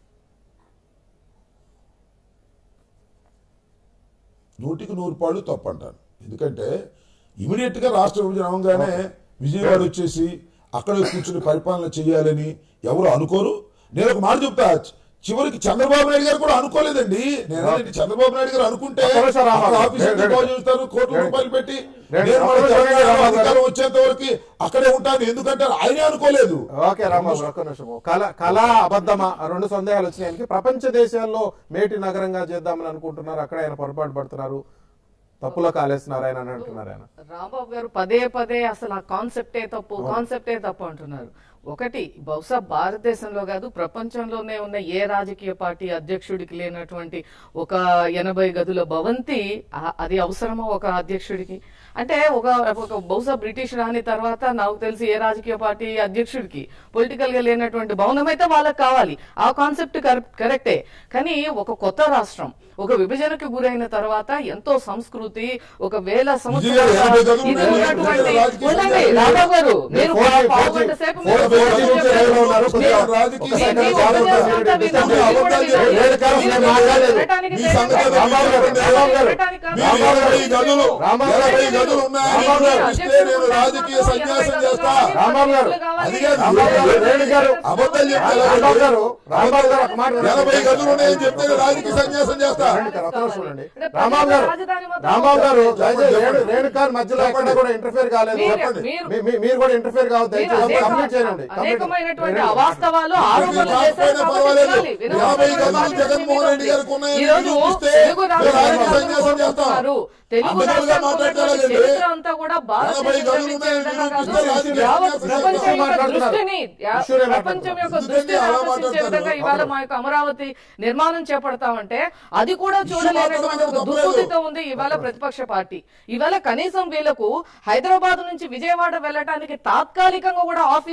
నూటికి నూరు పాళ్ళు తప్పు అంటాను ఎందుకంటే ఇమీడియట్ గా రాష్ట్ర విభజన అవగానే విజయవాడ వచ్చేసి అక్కడ కూర్చుని పరిపాలన చేయాలని ఎవరు అనుకోరు నేను ఒక మాట చెప్తా చివరికి చంద్రబాబు నాయుడు గారు కూడా అనుకోలేదండి నేను ఏంటి చంద్రబాబు నాయుడు గారు అనుకుంటే ఒక్క నిమిషం రామారావు. అక్కడ ఆఫీసులు రేడు, రేడు. బాగు చేస్తారు కోట్ల రేడు. రూపాయలు పెట్టి రేడు. నేను మన ఒక్క నిమిషం తెలంగాణ రామారావు గారు. అధికారం వచ్చేంత వరకు అక్కడే ఉంటాను ఎందుకంటే ఆయనే అనుకోలేదు ఓకే రాంబాబు ఒక్క నిమిషము కళ కళ అబద్ధమా ఆ రెండు సందేహాలు వచ్చినాయి ప్రపంచ దేశాల్లో మేటి నగరంగా చేద్దామని అనుకుంటున్నారు అక్కడ ఆయన పొరపాటు పడుతున్నారు తప్పులో కాలేస్తున్నారు ఆయన అని అంటున్నారు ఆయన రాంబాబు గారు పదే పదే అసలు ఆ కాన్సెప్టే తప్పు కాన్సెప్టే తప్పు అంటున్నారు ఒకటి బహుశా భారతదేశంలో కాదు ప్రపంచంలోనే ఉన్న ఏ రాజకీయ పార్టీ అధ్యక్షుడికి లేనటువంటి ఒక ఎనభై గదుల భవంతి ఆ- అది అవసరమా ఒక అధ్యక్షుడికి అంటే ఒక ఒక బహుశా బ్రిటిష్ రాని తర్వాత నాకు తెలిసి ఏ రాజకీయ పార్టీ అధ్యక్షుడికి పొలిటికల్ గా లేనటువంటి భవనం అయితే వాళ్ళకి కావాలి ఆ కాన్సెప్ట్ కరెక్టే కానీ ఒక కొత్త రాష్ట్రం ఒక విభజనకు గురైన తర్వాత ఎంతో సంస్కృతి ఒక వేల విజయ్ గారు ఎనభై గదులు ఇది ఉన్నాయి. ఉన్నటువంటి రాజకీయ ఉండండి, సంఘాలు రామారావు గారు మీరు ఫోర్ జీ- పావు ఫోర్ గంట జీ- సేపు ఫోర్ మీరు జీ ఫోన్ నుంచి చేశారు. లైవ్లో ఉన్నారు. మీరు- కొంచెం రాజకీయ మీ- సంఘాలు మీ చాలా ఉపన్యాసం ఉన్నాయి. అంతా విన్నాం. మీరు మీరు కూడా అబద్ధాలు వినాలి. వేరే కాదు, మీరు నేను మాట్లాడలేదు. వినటానికి మీ ధైర్యం సంగతి కాదు. రామారావు గారు, రామారావు గారు, రామారావు గారు. వినటానికి కాదు. మీరు ఇరవై గదులు రామారావు ఇరవై గారు. గదులు ఉన్నాయని రామారావు గారు. ఇస్తే నేను రాజకీయ సన్యాసం చేస్తా రామారావు గారు. అది కాదు. రామారావు గారు, రేణు గారు. అబద్ధాలు చెప్తే రాంబాబు గారు రాంబాబు గారు ఒక మాట వినండి. ఎనభై గదులు ఉన్నాయని చెప్తే నేను రాజకీయ సన్యాసం చేస్తా రండి సార్, ఒక్క నిమిషం ఉండండి. రాంబాబు గారు రాజధాని మొత్తం రాంబాబు గారు చెప్పండి, దయచేసి చెప్పండి. రేణు- రేణుకార్ మధ్యలో ఎక్కడ కూడా ఇంటర్ఫేర్ కాలేదు మీరు- చెప్పండి. మీరు- మీ- మీ- మీరు కూడా ఇంటర్ఫేర్ కావద్దు మీరు దయచేసి అనేక- కంప్లీట్ చేయండి కంప్లీట్ అనేకమైనటువంటి రేణు- అవాస్తవాలు ఆరోపణలు మీకు చేశారు కాకపోయినా కాబట్టి పర్వాలేదు. వినాలి. వినాలి. యాభై వినాలి. గదులు బాధ్యత జగన్మోహన్ రెడ్డి మీది. గారికి ఉన్నాయని ఈ రోజు నిరూపిస్తే తెలుగు మీరు రాష్ట్రాలను రాజకీయ సన్యాసం చేస్తాం. కోరుకుంటున్నారు. తెలుగు అందుకే రాష్ట్రాలకు మాట్లాడతారా ఉన్నటువంటి లేదు? చరిత్ర అంతా కూడా భారతదేశం ఎనభై గదులు గురించే ఉన్నాయని విధంగా కాదు. నిరూపిస్తే రాజకీయ యావత్ సన్యాసం ప్రపంచం చేస్తాం. యొక్క మాట్లాడుతున్నారు. దృష్టిని యా- ఇష్యూనే ప్రపంచం యొక్క మాట్లాడుతున్నారు. దృష్టిని అలా ఆకర్షించే మాట్లాడతారు. విధంగా ఇవాళ మా యొక్క అమరావతి నిర్మాణం చేపడతామంటే అది కూడా చూడలేనటువంటి ఒక మాట్లాడడం దుస్థితితో ఉంది ఇవాళ ప్రతిపక్ష పార్టీ ఇవాళ కనీసం వీళ్ళకు హైదరాబాద్ నుంచి విజయవాడ వెళ్ళటానికి తాత్కాలికంగా కూడా ఆఫీస్ ఏర్పాటు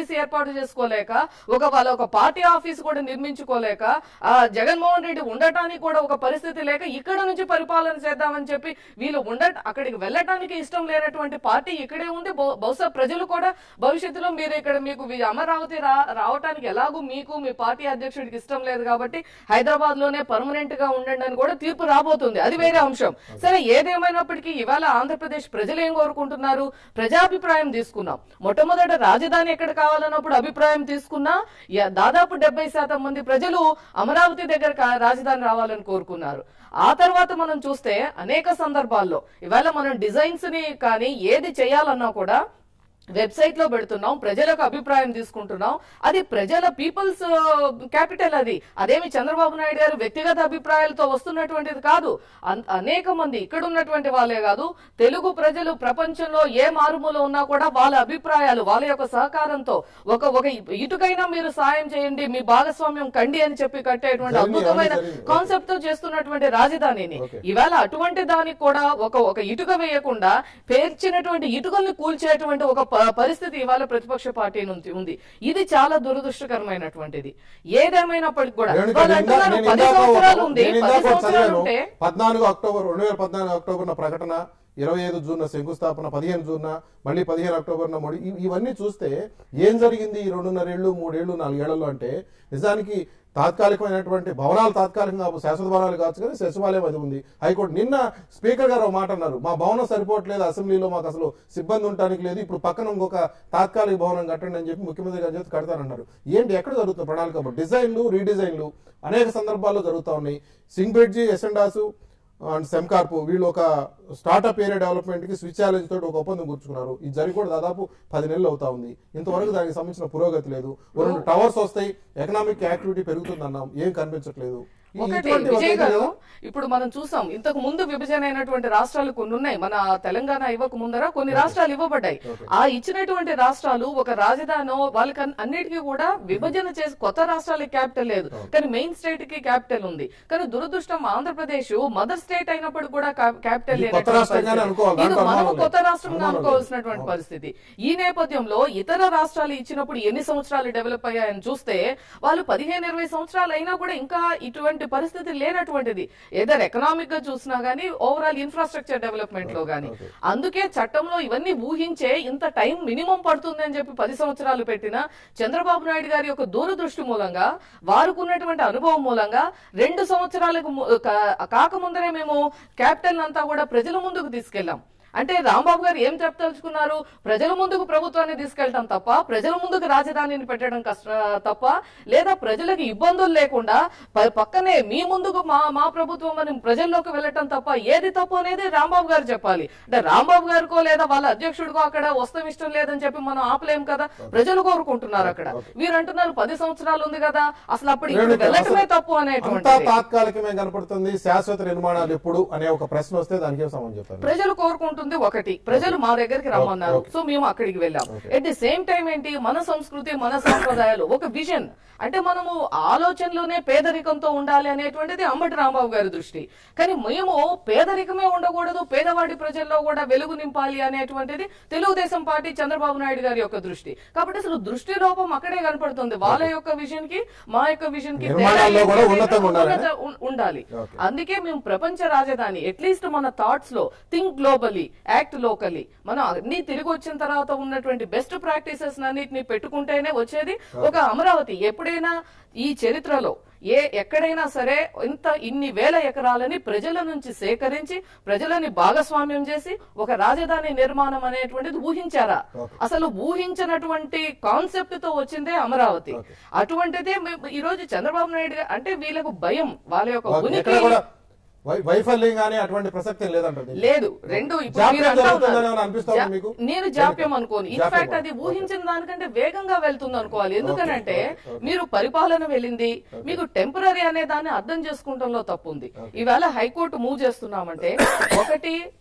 ఏర్పాటు చేసుకోలేక ఒక వాళ్ళ ఒక పార్టీ ఆఫీస్ కూడా నిర్మించుకోలేక ఆ జగన్మోహన్ రెడ్డి ఉండటానికి కూడా ఒక పరిస్థితి లేక ఇక్కడ నుంచి పరిపాలన చేద్దామని చెప్పి వీళ్ళు ఉండ అక్కడికి వెళ్ళటానికి ఇష్టం లేనటువంటి పార్టీ ఇక్కడే ఉంది బహు- బహుశా ప్రజలు కూడా భవిష్యత్తులో మీరు ఇక్కడ మీకు వి- అమరావతి రా రావటానికి ఎలాగూ మీకు మీ పార్టీ అధ్యక్షుడికి ఇష్టం లేదు కాబట్టి హైదరాబాద్ లోనే పర్మనెంట్ గా ఉండండి అని కూడా తీర్పు రాబోతుంది అది వేరే అంశం సరే ఏదేమైనప్పటికీ ఇవాళ ఆంధ్రప్రదేశ్ ప్రజలు ఏం కోరుకుంటున్నారు ప్రజాభిప్రాయం తీసుకున్నాం మొట్టమొదట రాజధాని ఎక్కడ కావాలన్నప్పుడు అభిప్రాయం తీసుకున్నా యా- దాదాపు డెబ్బై శాతం మంది ప్రజలు అమరావతి దగ్గర కా- రాజధాని రావాలని కోరుకున్నారు ఆ తర్వాత మనం చూస్తే అనేక సందర్భాల్లో ఇవాళ మనం డిజైన్స్ ని కానీ ఏది చేయాలన్నా కూడా వెబ్సైట్ లో పెడుతున్నాం ప్రజలకు అభిప్రాయం తీసుకుంటున్నాం అది ప్రజల పీపుల్స్ క్యాపిటల్ అది అదేమి చంద్రబాబు నాయుడు గారు వ్యక్తిగత అభిప్రాయాలతో వస్తున్నటువంటిది కాదు అన్- అనేక మంది ఇక్కడ ఉన్నటువంటి వాళ్ళే కాదు తెలుగు ప్రజలు ప్రపంచంలో ఏ మారుమూల ఉన్నా కూడా వాళ్ళ అభిప్రాయాలు వాళ్ళ యొక్క సహకారంతో ఒక ఒక ఇటుకైనా మీరు సాయం చేయండి మీ భాగస్వామ్యం కండి అని చెప్పి కట్టేటువంటి జరిగింది, అద్భుతమైన అవన్నీ జరిగింది. కాన్సెప్ట్ తో చేస్తున్నటువంటి రాజధానిని Okay. ఇవాళ అటువంటి దానికి కూడా ఒక ఒక ఇటుక వేయకుండా పేర్చినటువంటి ఇటుకల్ని కూల్చేటువంటి ఒక ప- పరిస్థితి ఇవాళ ప్రతిపక్ష పార్టీ నుంచి ఉంది ఇది చాలా దురదృష్టకరమైనటువంటిది ఏదేమైనప్పటికీ కూడా రేణుక, వాళ్ళు నేను ఇందా- అంటున్నారు నేను పది ఇందాక ఒక- సంవత్సరాలు ఉంది నేను పది ఇందాక ఒకటి సంవత్సరాలు చదివాను. ఉంటే పద్నాలుగు అక్టోబర్ రెండు వేల పద్నాలుగు అక్టోబర్ ప్రకటన ఇరవై ఐదు జూన్ శంకుస్థాపన పదిహేను జూన్ మళ్ళీ పదిహేను అక్టోబర్ మోడీ ఇ- ఇవన్నీ చూస్తే ఏం జరిగింది ఈ రెండున్నరేళ్లు మూడేళ్లు నాలుగేళ్లలో అంటే నిజానికి తాత్కాలికమైనటువంటి భవనాలు తాత్కాలికంగా శాశ్వత భవనాలు కావచ్చు కానీ సచివాలయం అది ఉంది హైకోర్టు నిన్న స్పీకర్ గారు ఒక మాట అన్నారు మా భవనం సరిపోవట్లేదు అసెంబ్లీలో మాకు అసలు సిబ్బంది ఉండడానికి లేదు ఇప్పుడు పక్కన ఇంకొక తాత్కాలిక భవనం కట్టండి అని చెప్పి ముఖ్యమంత్రి గారు చెప్తే కడతానన్నారు ఏంటి ఎక్కడ జరుగుతుంది ప్రణాళిక డిజైన్లు రీడిజైన్లు అనేక సందర్భాల్లో జరుగుతా ఉన్నాయి Singbridge Ascendas and Sembcorp వీళ్ళు ఒక స్టార్టప్ ఏరియా డెవలప్మెంట్ కి స్విచ్ ఛాలెంజ్ తోటి ఒక ఒప్పందం కూర్చుకున్నారు ఇది జరిగి కూడా దాదాపు పది నెలలు అవుతా ఉంది ఇంతవరకు దానికి సంబంధించిన పురోగతి లేదు ఓ రెండు టవర్స్ వస్తాయి ఎకనామిక్ యాక్టివిటీ పెరుగుతుంది అన్నాం ఏం కనిపించట్లేదు ఈ- ఒకటి ఇటువంటి విజయ్ ఒక- గారు ఇప్పుడు మనం చూసాం ఇంతకు ముందు విభజన అయినటువంటి రాష్ట్రాలు కొన్ని ఉన్నాయి మన తెలంగాణ ఇవ్వక ముందర కొన్ని రాష్ట్రాలు ఇవ్వబడ్డాయి ఆ ఇచ్చినటువంటి రాష్ట్రాలు ఒక రాజధాని వాళ్ళకి అన్- అన్నిటికీ కూడా విభజన చేసి కొత్త రాష్ట్రాలకి క్యాపిటల్ లేదు కానీ మెయిన్ స్టేట్ కి క్యాపిటల్ ఉంది కానీ దురదృష్టం ఆంధ్రప్రదేశ్ మదర్ స్టేట్ అయినప్పుడు కూడా క్యాపిటల్ ఇది కొత్త రాష్ట్రంగానే అనుకోవాలి. ఇది దాంట్లో మనం అనుమానం కొత్త లేదు. రాష్ట్రంగా అనుమానం లేదు. అనుకోవాల్సినటువంటి పరిస్థితి ఈ నేపథ్యంలో ఇతర రాష్ట్రాలు ఇచ్చినప్పుడు ఎన్ని సంవత్సరాలు డెవలప్ అయ్యాయని చూస్తే వాళ్ళు పదిహేను ఇరవై సంవత్సరాలు అయినా కూడా ఇంకా ఇటువంటి పరిస్థితి లేనటువంటిది ఏదర్ ఎకనామిక్ గా చూసినా గానీ ఓవరాల్ ఇన్ఫ్రాస్ట్రక్చర్ డెవలప్మెంట్ లో గానీ అందుకే చట్టంలో ఇవన్నీ ఊహించే ఇంత టైం మినిమం పడుతుంది అని చెప్పి పది సంవత్సరాలు పెట్టిన చంద్రబాబు నాయుడు గారి యొక్క దూరదృష్టి మూలంగా వారుకున్నటువంటి అనుభవం మూలంగా రెండు సంవత్సరాలకు ము- కా- కాకముందరే మేము క్యాపిటల్ అంతా కూడా ప్రజల ముందుకు తీసుకెళ్లాం అంటే రాంబాబు గారు ఏం చెప్పదలుచుకున్నారు ప్రజల ముందుకు ప్రభుత్వాన్ని తీసుకెళ్ళటం తప్ప ప్రజల ముందుకు రాజధానిని పెట్టడం కష్ట తప్ప లేదా ప్రజలకు ఇబ్బందులు లేకుండా ప- పక్కనే మీ ముందుకు మా మా ప్రభుత్వం అని ప్రజల్లోకి వెళ్ళటం తప్ప ఏది తప్పు అనేది రాంబాబు గారు చెప్పాలి అంటే రాంబాబు గారికో లేదా వాళ్ళ అధ్యక్షుడికో అక్కడ వస్తాం ఇష్టం లేదని చెప్పి మనం ఆపలేం కదా ప్రజలు కోరుకుంటున్నారు అక్కడ వీరు అంటున్నారు పది సంవత్సరాలు ఉంది కదా అసలు అప్పుడు ఇప్పుడు రేణుక, వెళ్ళటమే అసలు తప్పు అంతా అనేటువంటి తాత్కాలికమే కనపడుతుంది శాశ్వత నిర్మాణాలు ఎప్పుడు అనే ఒక ప్రశ్న వస్తే దానికి ఏం సమాధానం చెప్తారు ప్రజలు కోరుకుంటుంది ఒకటి ప్రజలు మా దగ్గరికి రమ్మన్నారు Okay. సో మేము అక్కడికి వెళ్ళాం ఎట్ ది సేమ్ టైం ఏంటి మన సంస్కృతి మన సాంప్రదాయాలు ఒక విజన్ అంటే మనము ఆలోచనలోనే పేదరికంతో ఉండాలి అనేటువంటిది అంబటి రాంబాబు గారి దృష్టి కానీ మేము పేదరికమే ఉండకూడదు పేదవాడి ప్రజల్లో కూడా వెలుగు నింపాలి అనేటువంటిది తెలుగుదేశం పార్టీ చంద్రబాబు నాయుడు గారి యొక్క దృష్టి కాబట్టి అసలు దృష్టి లోపం అక్కడే కనపడుతుంది వాళ్ళ యొక్క విజన్ కి మా యొక్క విజన్ కి తేడా నిర్మాణాల్లో ఏంటి కూడా అంటే ఉన్నతంగా ఉండాలి. ఉన్నత- ఉం- ఉండాలి Okay. అందుకే మేము ప్రపంచ రాజధాని అట్లీస్ట్ మన థాట్స్ లో థింక్ గ్లోబలీ యాక్ట్ లోకలీ మనం అన్ని తిరిగి వచ్చిన తర్వాత ఉన్నటువంటి బెస్ట్ ప్రాక్టీసెస్ అన్నిటిని పెట్టుకుంటేనే వచ్చేది ఒక అమరావతి ఎప్పుడైనా ఈ చరిత్రలో ఏ ఎక్కడైనా సరే ఇంత ఇన్ని వేల ఎకరాలని ప్రజల నుంచి సేకరించి ప్రజలని భాగస్వామ్యం చేసి ఒక రాజధాని నిర్మాణం అనేటువంటిది ఊహించారా Okay. అసలు ఊహించినటువంటి కాన్సెప్ట్ తో వచ్చిందే అమరావతి Okay. అటువంటిదే మేము ఈ రోజు చంద్రబాబు నాయుడు గారు అంటే వీళ్ళకు భయం వాళ్ళ యొక్క ఓకే, ఉనికి ఎక్కడ కూడా వై- వైఫల్యం కానీ అటువంటి ప్రసక్తి లేదంటుంది లేదు రెండు ఇప్పుడు జాప్యం మీరు అంటా జరుగుతుందని ఉన్నారు. ఏమైనా అనిపిస్తోందా జా- మీకు? నేను జాప్యం అనుకోను జాప్యం ఇన్ఫాక్ట్ అది అనుకో. ఊహించిన దానికంటే వేగంగా వెళ్తుంది అనుకోవాలి ఎందుకనంటే ఓకే, ఓకే. మీరు పరిపాలన వెళ్ళింది మీకు టెంపరీ అనే దాన్ని అర్థం చేసుకుంటంలో తప్పు ఉంది ఈవేళ హైకోర్టు మూవ్ చేస్తున్నామంటే ఒకటి ఉంటున్న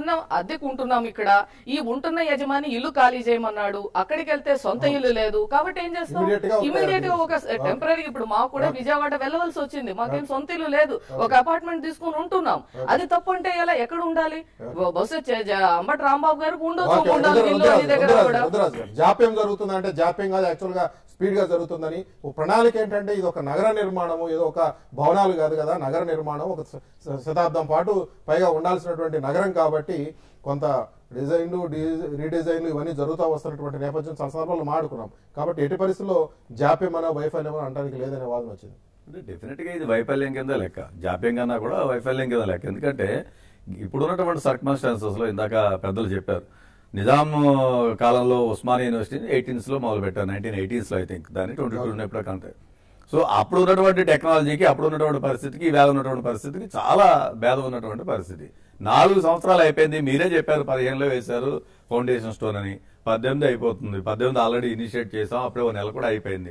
ఉంటున్నాం అద్దెకు ఉంటున్నాం ఇక్కడ ఈ ఉంటున్న యజమాని ఇల్లు ఖాళీ చేయమన్నాడు అక్కడికి వెళ్తే సొంత ఇల్లు లేదు కాబట్టి ఏం చేస్తాం Immediate గా ఒక- ఇమీడియట్ గా ఒక టెంపరీ ఇప్పుడు మాకు కూడా విజయవాడ వెళ్ళవలసి వచ్చింది మాకేం సొంత ఇల్లు లేదు ఒక అపార్ట్మెంట్ తీసుకుని ఉంటున్నాం అది తప్పు అంటే ఎలా ఎక్కడ ఉండాలి బ- బహుశా చే- జ- అంబటి రాంబాబు గారికి ఉండొచ్చు ఓకే, ఉండాలి రుద్ర- ఇల్లు రుద్రరాజు, అన్ని దగ్గర రుద్రరాజు, కూడా రుద్రరాజు గారు. జాప్యం జరుగుతుంది అంటే జాప్యం కాదు యాక్చువల్ గా స్పీడ్ గా జరుగుతుందని ఓ ప్రణాళిక ఏంటంటే ఇది ఒక నగర నిర్మాణము ఏదో ఒక భవనాలు కాదు కదా నగర నిర్మాణం ఒక శ- శ- శతాబ్దం పాటు పైగా ఉండాల్సినటువంటి నగరం కాబట్టి కొంత డిజైన్లు డి- రీడిజైన్లు ఇవన్నీ జరుగుతూ వస్తున్నటువంటి నేపథ్యం చాలా సందర్భాల్లో మాడుకున్నాం కాబట్టి ఎట్టి పరిస్థితుల్లో జాప్యం అనే వైఫల్యం అని అనడానికి లేదనే వాదన వచ్చింది అంటే డెఫినెట్ గా ఇది వైఫల్యం కింద లెక్క జాప్యం కన్నా కూడా వైఫల్యం కింద లెక్క ఎందుకంటే ఇప్పుడున్నటువంటి సర్కమస్టాన్సెస్ లో ఇందాక పెద్దలు చెప్పారు నిజాం కాలంలో ఉస్మానియా యూనివర్సిటీని ఎయిటీన్స్ లో మొదలు పెట్టారు నైన్టీన్ ఎయిటీన్స్ లో ఐ థింక్ దాన్ని ట్వంటీ టూ ఎప్పుడో కంటే సో అప్పుడు ఉన్నటువంటి టెక్నాలజీకి అప్పుడు ఉన్నటువంటి పరిస్థితికి ఈవేళ ఉన్నటువంటి పరిస్థితికి చాలా భేదం ఉన్నటువంటి పరిస్థితి నాలుగు సంవత్సరాలు అయిపోయింది మీరే చెప్పారు పదిహేనులో వేశారు ఫౌండేషన్ స్టోన్ అని పద్దెనిమిది అయిపోతుంది పద్దెనిమిది ఆల్రెడీ ఇనిషియేట్ చేసాం అప్పుడే ఒక నెల కూడా అయిపోయింది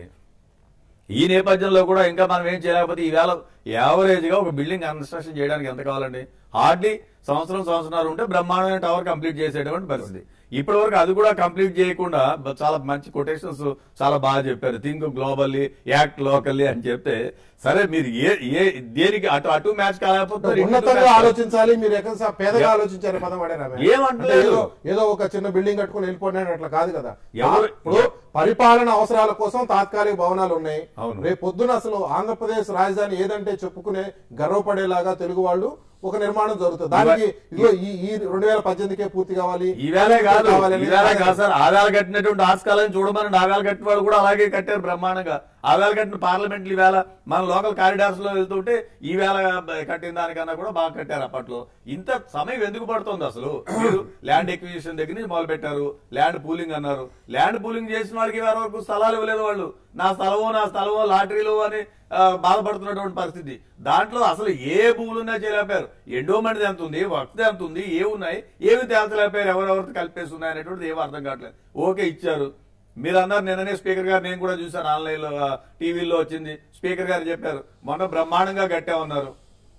ఈ నేపథ్యంలో కూడా ఇంకా మనం ఏం చేయలేకపోతే ఈవేళ యావరేజ్ గా ఒక బిల్డింగ్ కన్స్ట్రక్షన్ చేయడానికి ఎంత కావాలండి హార్డ్లీ సంవత్సరం సంవత్సరాలు ఉంటే బ్రహ్మాండమైన టవర్ కంప్లీట్ చేసేటువంటి పరిస్థితి ఇప్పటి వరకు అది కూడా కంప్లీట్ చేయకుండా బ- చాలా మంచి కొటేషన్స్ చాలా బాగా చెప్పారు థింక్ గ్లోబల్లీ యాక్ట్ లోకల్లీ అని చెప్తే సరే మీరు ఏ ఏ దేనికి అటు అటు మ్యాచ్ కాలేకపోతే ఇటు ఉన్నతంగా match కాలేదు. ఆలోచించాలి మీరు ఎక్కడ సా- పేదగా ఆలోచించారు పదం వాడారా ఆమె? ఏమంటలేదు. అంటే ఏదో ఏదో ఒక చిన్న బిల్డింగ్ కట్టుకుని వెళ్ళిపోయినాడు అట్లా కాదు కదా ఎవరు- ఇప్పుడు పరిపాలన అవసరాల కోసం తాత్కాలిక భవనాలు ఉన్నాయి అవును. రేపు పొద్దున అసలు ఆంధ్రప్రదేశ్ రాజధాని ఏదంటే చెప్పుకునే గర్వపడేలాగా తెలుగు వాళ్ళు ఒక నిర్మాణం జరుగుతుంది దానికి ఇదిగో ఈ ఈ రెండు వేల పద్దెనిమిదికే పూర్తి కావాలి ఈవేళే కాదు కావాలని ఈవేళ కాదు సార్ ఆవేళ కట్టినటువంటి ఆస్కాలని చూడమని ఆవేళ కట్టిన వాళ్ళు కూడా అలాగే కట్టారు బ్రహ్మాండంగా ఆవేళ కట్టిన పార్లమెంట్లు ఈవేళ మన లోకల్ కారిడార్స్ లో వెళ్తుంటే ఈవేళ కట్టిన దానికన్నా కూడా బాగా కట్టారు అప్పట్లో ఇంత సమయం ఎందుకు పడుతుంది అసలు మీరు ల్యాండ్ ఎక్విజిషన్ దగ్గర నుంచి మొదలు పెట్టారు ల్యాండ్ పూలింగ్ అన్నారు ల్యాండ్ పూలింగ్ చేసిన వాళ్ళకి వేరే వరకు స్థలాలు ఇవ్వలేదు వాళ్ళు నా స్థలమో నా స్థలమో లాటరీలో అని ఆ, బాధపడుతున్నటువంటి పరిస్థితి దాంట్లో అసలు ఏ భూములు ఉన్నాయో చేయలేపారు ఎండోమెంట్ ఎంత ఉంది వక్త ఎంత ఉంది ఏ ఉన్నాయి ఏమి తేల్చలేపారు ఎవరెవరితో కలిపేసి ఉన్నాయి అనేటువంటిది ఏమీ అర్థం కావట్లేదు ఓకే ఇచ్చారు మీరు అన్నారు నిన్ననే స్పీకర్ గారు నేను కూడా చూశాను ఆన్లైన్ లో టీవీలో వచ్చింది స్పీకర్ గారు చెప్పారు మొన్న బ్రహ్మాండంగా కట్టామన్నారు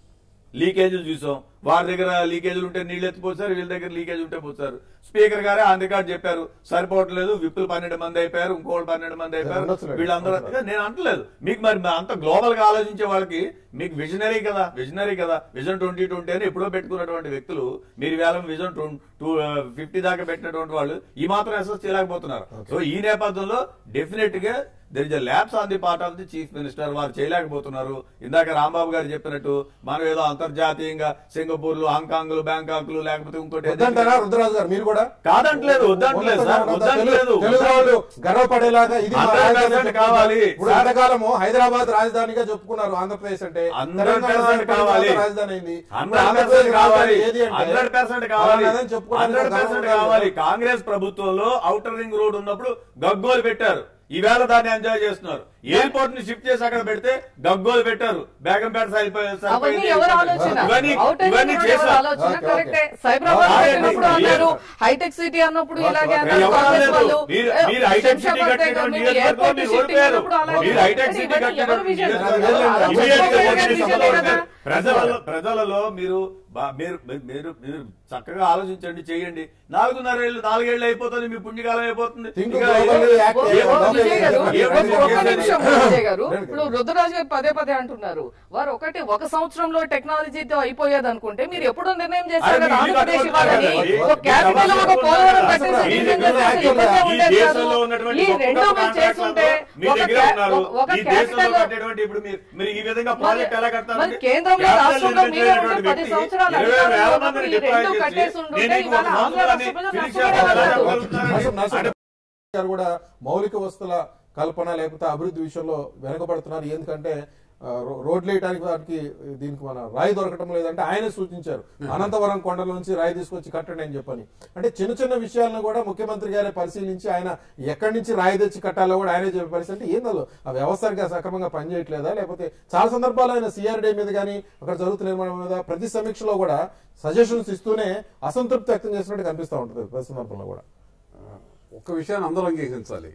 లీకేజీలు చూసాం వారి దగ్గర లీకేజీలు ఉంటే నీళ్ళు ఎత్తిపోసారు వీళ్ళ దగ్గర లీకేజ్ ఉంటే పోసారు స్పీకర్ గారే ఆన్ రికార్డ్ చెప్పారు సరిపోవట్లేదు విప్పులు పన్నెండు మంది అయిపోయారు ఇంకోటి పన్నెండు మంది అయిపోయారు ఉండొచ్చులే. వీళ్ళందరూ ఇక నేను అంటలేదు మీకు మరి అంత గ్లోబల్ గా ఆలోచించే వాళ్ళకి మీకు విజనరీ కదా విజనరీ కదా విజన్ ట్వంటీ ట్వంటీ అని ఎప్పుడో పెట్టుకున్నటువంటి వ్యక్తులు మీరు వేళ విజన్ టూ ఫిఫ్టీ దాకా పెట్టినటువంటి వాళ్ళు ఈ మాత్రం అసెస్ చేయలేకపోతున్నారు సో ఈ నేపథ్యంలో డెఫినెట్ గా there is lapse on the part of the chief minister వారు చేయలేకపోతున్నారు ఇందాక రాంబాబు గారు చెప్పినట్టు మనం ఏదో అంతర్జాతీయంగా సింగపూర్ హాంకాంగ్ బ్యాంకాక్ లేకపోతే ఇంకోటి ఏదో- వద్దంటారా రుద్రరాజు గారు మీరు కూడా కాదంటలేదు వద్దంటలేదు సార్ వద్దంటలేదు తెలుగు తెలుగు వాళ్ళు గర్వపడేలాగా ఇది మా 100% రాజధాని అని కావాలి. ఇప్పుడు సార్. ఎంతకాలము హైదరాబాద్ రాజధానిగా చెప్పుకున్నారు ఆంధ్రప్రదేశ్ అంటే 100% తెలంగాణ కావాలి. రాజధాని అయింది ఇప్పుడు 100% ఆంధ్రప్రదేశ్ కావాలి రాజధాని ఏది అంటే 100% కావాలి అలాగని చెప్పుకోవడానికి 100% గర్వం కావాలి ఉండాలి. కాంగ్రెస్ ప్రభుత్వంలో ఔటర్ రింగ్ రోడ్ ఉన్నప్పుడు గగ్గోలు పెట్టారు ఈవేళ దాన్ని ఎంజాయ్ చేస్తున్నారు ఎయిర్పోర్ట్ ని షిఫ్ట్ చేసి అక్కడ పెడితే గగ్గోలు పెట్టారు బేగంపేట సరిపోయి- అవన్నీ సరిపోయింది. ఎవరు ఆలోచన ఇవన్నీ Outer ring ఇవన్నీ road ఎవరు చేశారు ఆలోచన ఓకే, కరెక్టే ఓకే. సైబరాబాద్ ఓకే, కట్టినప్పుడు ఓకే. అన్నారు హైటెక్ సిటీ అన్నప్పుడు ఓకే, ఇలాగే ఓకే. అన్నారు ఎవరు కాంగ్రెస్ అనలేదు. వాళ్ళు మీరు- ఏ, మీరు హైటెక్ సిటీ శంషాబాద్ కట్టినటువంటి దగ్గర మీరు నియోజకవర్గంలో airport మీరు shifting ఓడిపోయారు. అన్నప్పుడు అలాగే మీరు హైటెక్ అంటే సిటీ ఇవన్నీ ఎవరు కట్టినటువంటి విజన్? నియోజకవర్గంలో అలా immediate గా చెప్పబోయే ఓడిపోయి విజనే సభలో కదా. ప్రజలలో ప్రజలలో మీరు బా- మీరు మీరు- మీరు మీరు చక్కగా ఆలోచించండి చేయండి నాలుగున్నర ఏళ్ళు నాలుగేళ్ళు అయిపోతుంది మీ పుణ్యకాలం అయిపోతుంది Think ఇక globally, ఏ- act ఓ- ఏ- ఓ globally. విజయ్ గారు, ఏ- ఒక్క- ఏ- ఒక్క ఏ- నిమిషం ఏ- విజయ్ గారు ఏ- ఇప్పుడు రుద్రరాజు గారు పదే పదే అంటున్నారు వారు ఒకటి ఒక సంవత్సరంలో టెక్నాలజీతో అయిపోయేది అనుకుంటే మీరు ఎప్పుడో నిర్ణయం చేశారు అది కదా మీరు ఆంధ్రప్రదేశ్ కట్టుకుంటారు ఇవ్వాలని కదా. ఒక క్యాపిటల్ ఒక పోలవరం కట్టేసి ఈ డివిజన్ దేశంలో చేస్తే ఇబ్బంది ఈ ఉండేది కాదు. దేశంలో ఉన్నటువంటి ఈ గొప్ప రెండు గొప్ప మీరు చేస్తుంటే కాంట్రాక్టర్లు మీ ఒక దగ్గర క్యా- ఉన్నారు. ఒక ఈ దేశంలో క్యాపిటల్ కట్టేటువంటి ఇప్పుడు మీరు మీరు ఈ విధంగా మరి- ప్రాజెక్ట్ ఎలా కడతారు మరి కేంద్రంలో రాష్ట్రంలో మీరే ఉంటే పది సంవత్సరాలు అధికారంలో ఉన్నప్పుడు ఈ రెండు కట్టేసి ఉంటుంటే ఇవాళ ఆంధ్ర రాష్ట్ర ప్రజలు నష్టపోయేవారు. నరసింహ- నరసింహ గారు కూడా మౌలిక వస్తువుల కల్పన లేకపోతే అభివృద్ధి విషయంలో వెనకబడుతున్నారు ఎందుకంటే ఆ, రో- రోడ్లు వేయడానికి వాటికి దీనికి మన రాయి దొరకటం లేదంటే ఆయనే సూచించారు అనంతవరం కొండల నుంచి రాయి తీసుకొచ్చి కట్టండి అని చెప్పని అంటే చిన్న చిన్న విషయాలను కూడా ముఖ్యమంత్రి గారే పరిశీలించి ఆయన ఎక్కడి నుంచి రాయి తెచ్చి కట్టాలో కూడా ఆయనే చెప్పే పరిస్థితి అంటే ఏందో ఆ వ్యవస్థగా సక్రమంగా పనిచేయట్లేదా లేకపోతే చాలా సందర్భాలు ఆయన సిఆర్డీ మీద కానీ అక్కడ జరుగుతున్న నిర్మాణం మీద ప్రతి సమీక్షలో కూడా సజెషన్స్ ఇస్తూనే అసంతృప్తి వ్యక్తం చేసినట్టు కనిపిస్తూ ఉంటుంది ప్రతి సందర్భంలో కూడా ఒక్క విషయాన్ని అందరూ అంగీకరించాలి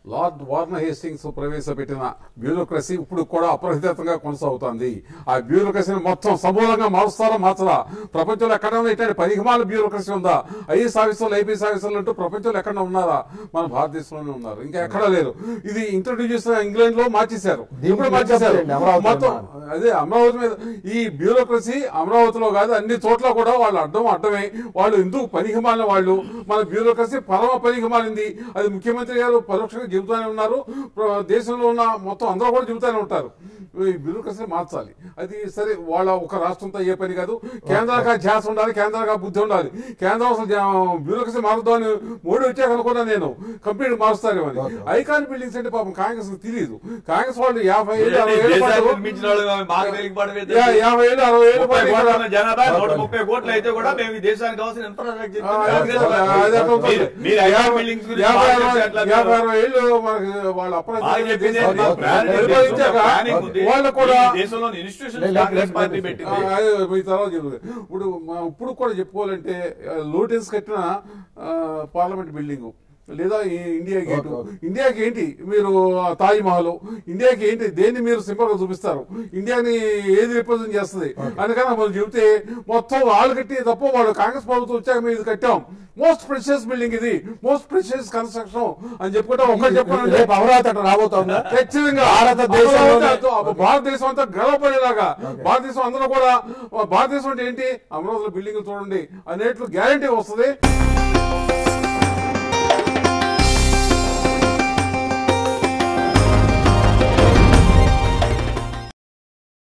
లార్డ్ వార్నర్ హేస్టింగ్స్ ప్రవేశపెట్టిన బ్యూరోక్రసీ ఇప్పుడు కూడా అప్రహితంగా కొనసాగుతోంది ఆ బ్యూరోక్రసీని మొత్తం సమూలంగా మారుస్తారా మార్చరా ప్రపంచంలో ఎక్కడైనా ఇట్లాంటి పరిగమాల బ్యూరోక్రసీ ఉందా ఐఎస్ ఆఫీసర్లు ఐపీఎస్ ఆఫీసర్లు అంటూ ప్రపంచంలో ఎక్కడ ఉన్నారా మన భారతదేశంలోనే ఉన్నారు ఇంకా ఎక్కడా లేరు ఇది ఇంట్రొడ్యూస్ చేసిన ఇంగ్లాండ్ లో మార్చేశారు దీనికి ఇప్పుడు మార్చేశారు చెప్పండి, అమరావతి మొత్తం అదే అమరావతి మీద ఈ బ్యూరోక్రసీ అమరావతిలో కాదు అన్ని చోట్ల కూడా వాళ్ళు అడ్డం అడ్డమే వాళ్ళు ఎందుకు పనికిమాలిన వాళ్ళు మన బ్యూరోక్రసీ పరమ పనికిమాలింది అది ముఖ్యమంత్రి గారు పరోక్షంగా చెబుతూనే ఉన్నారు ప్ర- దేశంలో ఉన్న మొత్తం అందరూ కూడా చెబుతూనే ఉంటారు ఈ బ్యూరోక్రసీ మార్చాలి అది సరే వాళ్ళ ఒక రాష్ట్రంతో ఏ పని కాదు కేంద్రానికి ధ్యాస ఉండాలి కేంద్రానికి బుద్ధి ఉండాలి కేంద్రం అసలు జా- బ్యూరోక్రసీ మారుద్దాం అని మోడీ వచ్చాక అనుకున్నా నేను కంప్లీట్ మారుస్తారేమో అని ఐకాన్ బిల్డింగ్స్ అంటే పాపం కాంగ్రెస్ తెలియదు కాంగ్రెస్ వాళ్ళు యాభై ఏళ్ళు అరవై ఏళ్ళ దేశాన్ని పాటు నిర్మించిన వాళ్ళు మాకు తెలియకపోవడం ఏంటి? యా- యాభై ఏళ్ళు అరవై ఏళ్ళు ముప్పై పాటు కోట్ల ఇక్కడ- ఉన్న జనాభా నూట ముప్పై కోట్లు అయితే కూడా మేము ఈ దేశానికి కావాల్సిన ఇన్ఫ్రాస్ట్రక్చర్ ఆ, అది అట్లా- అది అట్లా ఉంటుంది. మీరు- మీరు ఐకాన్ యాభై- బిల్డింగ్స్ గురించి యాభై మాట్లాడితే అరవై- అట్లా యాభై అరవై ఏళ్ళు మనకి వాళ్ళ అప్రజ- బాగా చెప్పింది దేశాన్ని ఏంటి? ప్లానింగ్ పరిపాలించాక ప్లానింగ్ ఉంది. వాళ్ళు కూడా ఈ దేశంలోని ఇన్స్టిట్యూషన్ లేదు, కాంగ్రెస్ లేదు, పార్టీ లేదు. ఆ, పెట్టింది అదే మీ తర్వాత చెప్తుంది ఇప్పుడు మా- ఇప్పుడు కూడా చెప్పుకోవాలంటే ఆ, లోటస్ కట్టిన ఆ, పార్లమెంట్ బిల్డింగ్ లేదా ఈ ఇండియా గేట్ ఓకే, ఓకే. ఇండియాకి ఏంటి మీరు ఆ తాజ్ మహల్ ఇండియాకి ఏంటి దేన్ని మీరు సింపుల్ గా చూపిస్తారు ఇండియాని ఏది రిప్రజెంట్ చేస్తుంది అందుకని మనం చెబితే మొత్తం వాళ్ళు కట్టి తప్ప వాళ్ళు కాంగ్రెస్ ప్రభుత్వం వచ్చాక మేము ఇది కట్టాం మోస్ట్ ప్రెషియస్ బిల్డింగ్ ఇది మోస్ట్ ప్రెషియస్ కన్స్ట్రక్షన్ అని చెప్పుకుంటే ఒక్కటి చెప్పాలంటే రేపు అమరావతి అట్లా రాబోతోందా ఖచ్చితంగా భారతదేశంలోనే- అమరావతి అంతా- భారతదేశం అంతా గర్వపడేలాగా భారతదేశం అందరూ కూడా భారతదేశం అంటే ఏంటి అమరావతిలో బిల్డింగ్ చూడండి అనేట్లు గ్యారంటీ వస్తుంది